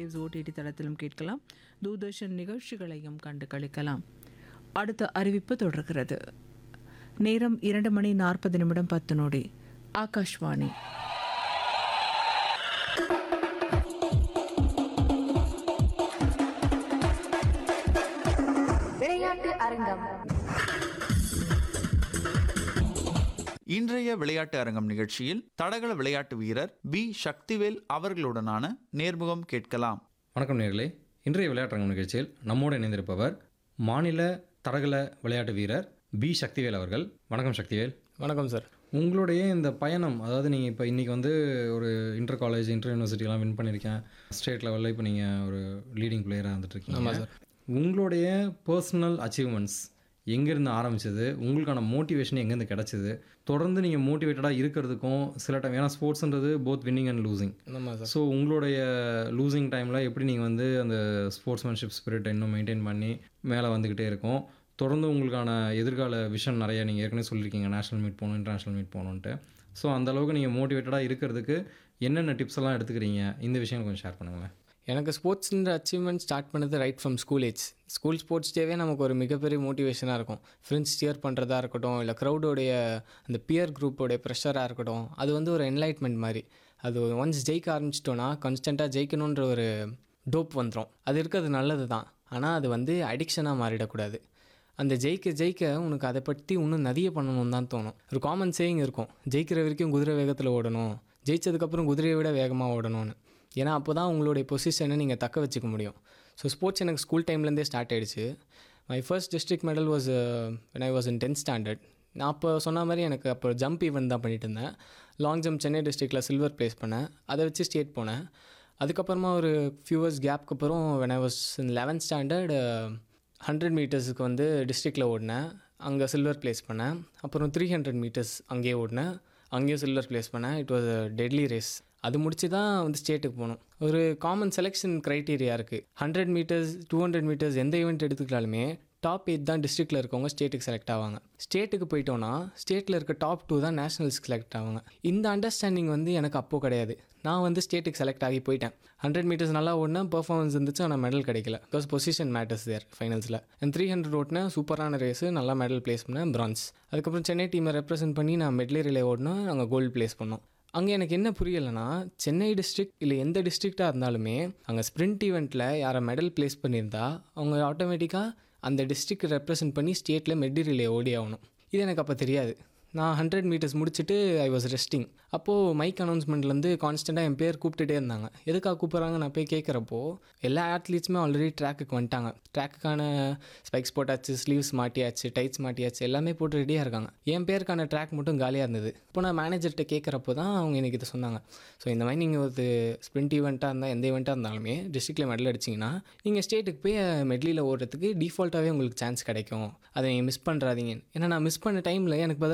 Waves OTT தளத்திலும் கேட்கலாம் தூர்தர்ஷன் நிகழ்ச்சிகளையும் கண்டு களிக்கலாம் அடுத்த அறிவிப்பு தொடர்கிறது நேரம் இரண்டு மணி நாற்பது நிமிடம் பத்து நொடி ஆகாஷ்வாணி விளையாட்டு அரங்கம் இன்றைய விளையாட்டு அரங்கம் நிகழ்ச்சியில் தடகள விளையாட்டு வீரர் பி சக்திவேல் அவர்களுடனான நேர்முகம் கேட்கலாம் வணக்கம் நேர்களே இன்றைய விளையாட்டரங்கம் நிகழ்ச்சியில் நம்மோடு இணைந்திருப்பவர் மாநில தடகள விளையாட்டு வீரர் பி சக்திவேல் அவர்கள் வணக்கம் சக்திவேல் வணக்கம் சார் உங்களுடைய இந்த பயணம் அதாவது நீங்கள் இப்போ இன்றைக்கி வந்து ஒரு இன்டர் காலேஜ் இன்டர் யூனிவர்சிட்டிலாம் வின் பண்ணியிருக்கேன் ஸ்டேட் லெவலில் இப்போ நீங்கள் ஒரு லீடிங் பிளேயராக இருந்துட்டு இருக்கீங்க சார். உங்களுடைய பர்சனல் அச்சீவ்மெண்ட்ஸ் எங்கேருந்து ஆரம்பிச்சது உங்களுக்கான மோட்டிவேஷன் எங்கேருந்து கிடச்சிது தொடர்ந்து நீங்கள் மோட்டிவேட்டடாக இருக்கிறதுக்கும் சில டைம் ஏன்னா ஸ்போர்ட்ஸ்ன்றது போத் வின்னிங் அண்ட் லூசிங் ஆமாம் சார் ஸோ உங்களுடைய லூசிங் டைமில் எப்படி நீங்கள் வந்து அந்த ஸ்போர்ட்ஸ்மேன்ஷிப் ஸ்பிரிட் இன்னும் மெயின்டைன் பண்ணி மேலே வந்துக்கிட்டே இருக்கும் தொடர்ந்து உங்களுக்கான எதிர்கால விஷன் நிறைய நீங்கள் ஏற்கனவே சொல்லியிருக்கீங்க நேஷனல் மீட் போகணும் இன்டர்நேஷனல் மீட் போகணுன்ட்டு ஸோ அந்த அளவுக்கு நீங்கள் மோட்டிவேட்டடாக இருக்கிறதுக்கு என்னென்ன டிப்ஸ் எல்லாம் எடுத்துக்கிறீங்க இந்த விஷயம் கொஞ்சம் ஷேர் பண்ணுங்களேன் எனக்கு ஸ்போர்ட்ஸ்ன்ற அச்சீவ்மெண்ட் ஸ்டார்ட் பண்ணது right from school age school sports டேவே நமக்கு ஒரு மிகப்பெரிய மோட்டிவேஷனாக இருக்கும் ஃப்ரெண்ட்ஸ் சியர் பண்ணுறதா இருக்கட்டும் இல்லை க்ரௌடோடைய அந்த பியர் குரூப்போடைய ப்ரெஷராக இருக்கட்டும் அது வந்து ஒரு என்லைட்மெண்ட் மாதிரி அது ஒன்ஸ் ஜெயிக்க ஆரம்பிச்சிட்டோன்னா கான்ஸ்டண்ட்டாக ஜெயிக்கணுன்ற ஒரு டோப் வந்துடும் அது இருக்கிறது நல்லது தான் ஆனால் அது வந்து அடிக்ஷனாக மாறிடக்கூடாது அந்த ஜெயிக்க ஜெயிக்க உனக்கு அதை பற்றி இன்னும் நிறைய பண்ணணும்னு தான் தோணும் ஒரு காமன் சேயிங் இருக்கும் ஜெயிக்கிற வரைக்கும் குதிரை வேகத்தில் ஓடணும் ஜெயிச்சதுக்கப்புறம் குதிரையை விட வேகமாக ஓடணும்னு ஏன்னா அப்போ தான் உங்களுடைய பொசிஷனை நீங்கள் தக்க வச்சுக்க முடியும் ஸோ ஸ்போர்ட்ஸ் எனக்கு ஸ்கூல் டைம்லேருந்தே ஸ்டார்ட் ஆயிடுச்சு my first district medal was when I was in tenth standard நான் அப்போ சொன்ன மாதிரி எனக்கு அப்போ ஜம்ப் ஈவெண்ட் தான் பண்ணிட்டு இருந்தேன் லாங் ஜம்ப் சென்னை டிஸ்ட்ரிக்டில் சில்வர் ப்ளேஸ் பண்ணேன் அதை வச்சு ஸ்டேட் போனேன் அதுக்கப்புறமா ஒரு ஃபியூ இயர்ஸ் கேப்க்கு அப்புறம் when I was in eleventh standard hundred மீட்டர்ஸுக்கு வந்து டிஸ்ட்ரிக்டில் ஓடினேன் அங்கே சில்வர் ப்ளேஸ் பண்ணேன் அப்புறம் த்ரீ ஹண்ட்ரட் மீட்டர்ஸ் அங்கேயே ஓடினேன் அங்கேயும் சில்வர் ப்ளேஸ் பண்ணேன் இட் வாஸ் டெட்லி ரேஸ் அது முடிச்சு தான் வந்து ஸ்டேட்டுக்கு போகணும் ஒரு காமன் செலெக்ஷன் க்ரைட்டீரியா இருக்குது hundred metres two hundred metres எந்த ஈவெண்ட் எடுத்துக்கிட்டாலுமே டாப் எயிட் தான் டிஸ்ட்ரிக்டில் இருக்கவங்க ஸ்டேட்டுக்கு செலக்ட் ஆவாங்க ஸ்டேட்டுக்கு போயிட்டோன்னா ஸ்டேட்டில் இருக்க டாப் டூ தான் நேஷனல்ஸ்க்கு செலக்ட் ஆவாங்க இந்த அண்டர்ஸ்டாண்டிங் வந்து எனக்கு அப்போ கிடையாது நான் வந்து ஸ்டேட்டுக்கு செலக்ட் ஆகி போயிட்டேன் ஹண்ட்ரட் மீட்டர்ஸ் நல்லா ஓடினேன் பெர்ஃபார்மன்ஸ் இருந்துச்சு ஆனால் மெடல் கிடைக்கல பிகாஸ் பொசிஷன் மேட்டர்ஸ் தேர் ஃபைனல்ஸில் அண்ட் த்ரீ ஹண்ட்ரட் ஓட்டினேன் சூப்பரான ரேஸு நல்லா மெடல் ப்ளேஸ் பண்ணேன் பிரான்ஸ் அதுக்கப்புறம் சென்னை டீமை ரெப்ரசென்ட் பண்ணி நான் மெட்லி ரிலே ஓடினோம் நாங்கள் கோல்டு ப்ளேஸ் பண்ணோம் அங்கே எனக்கு என்ன புரியலைன்னா சென்னை டிஸ்ட்ரிக்ட் இல்லை எந்த டிஸ்ட்ரிக்டாக இருந்தாலுமே அங்கே ஸ்ப்ரிண்ட் ஈவெண்ட்டில் யாரை மெடல் ப்ளேஸ் பண்ணியிருந்தா அவங்க ஆட்டோமேட்டிக்காக அந்த டிஸ்ட்ரிக்ட் ரெப்ரசென்ட் பண்ணி ஸ்டேட்டில் மெட்டி ரிலே ஓடி ஆகணும் இது எனக்கு அப்போ தெரியாது நான் ஹண்ட்ரட் மீட்டர்ஸ் முடிச்சுட்டு ஐ வாஸ் ரெஸ்டிங் அப்போது மைக் அனௌன்ஸ்மெண்ட்லேருந்து கான்ஸ்டண்ட்டாக என் பேர் கூப்பிட்டுட்டே இருந்தாங்க எதுக்காக கூப்பிட்றாங்க நான் போய் கேட்குறப்போ எல்லா ஆத்லீட்ஸுமே ஆல்ரெடி ட்ராக்குக்கு வந்துட்டாங்க ட்ராக்குக்கான ஸ்பைக்ஸ் போட்டாச்சு ஸ்லீவ்ஸ் மாட்டியாச்சு டைட்ஸ் மாட்டியாச்சு எல்லாமே போட்டு ரெடியாக இருக்காங்க என் பேருக்கான ட்ராக் மட்டும் காலியாக இருந்தது இப்போ நான் மேனேஜர்கிட்ட கேட்குறப்போ தான் அவங்க எனக்கு இதை சொன்னாங்க ஸோ இந்த மாதிரி நீங்கள் ஒரு ஸ்ப்ரிண்ட் ஈவெண்ட்டாக இருந்தால் எந்த ஈவெண்ட்டாக இருந்தாலுமே டிஸ்ட்ரிக்டில் மெடல் அடிச்சிங்கன்னா நீங்கள் ஸ்டேட்டுக்கு போய் மெட்லியில் ஓடுறதுக்கு டிஃபால்ட்டாகவே உங்களுக்கு சான்ஸ் கிடைக்கும் அதை நீங்கள் மிஸ் பண்ணுறாதீங்க ஏன்னா நான் மிஸ் பண்ண டைமில் எனக்கு பதிலா